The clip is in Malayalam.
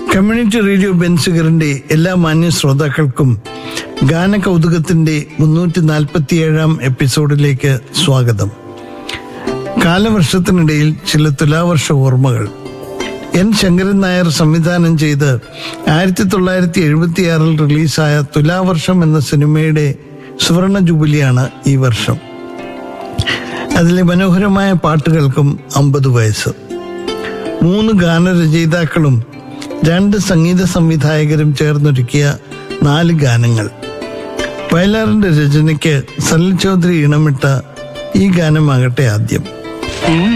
കമ്മ്യൂണിറ്റി റേഡിയോ ബെൻസുകറിന്റെ എല്ലാ മാന്യ ശ്രോതാക്കൾക്കും ഗാന കൗതുകത്തിന്റെ മുന്നൂറ്റി നാൽപ്പത്തിയേഴാം എപ്പിസോഡിലേക്ക് സ്വാഗതം കാലവർഷത്തിനിടയിൽ ചില തുലാവർഷ ഓർമ്മകൾ എൻ ശങ്കരൻ നായർ സംവിധാനം ചെയ്ത് ആയിരത്തി തൊള്ളായിരത്തി എഴുപത്തിയാറിൽ റിലീസായ തുലാവർഷം എന്ന സിനിമയുടെ സുവർണ ജൂബിലിയാണ് ഈ വർഷം അതിലെ മനോഹരമായ പാട്ടുകൾക്കും അമ്പത് വയസ്സ് മൂന്ന് ഗാനരചയിതാക്കളും രണ്ട് സംഗീത സംവിധായകരും ചേർന്നൊരുക്കിയ നാല് ഗാനങ്ങൾ വയലാറിന്റെ രചനയ്ക്ക് സലിൽ ചൗധരി ഇണമിട്ട ഈ ഗാനമാകട്ടെ ആദ്യം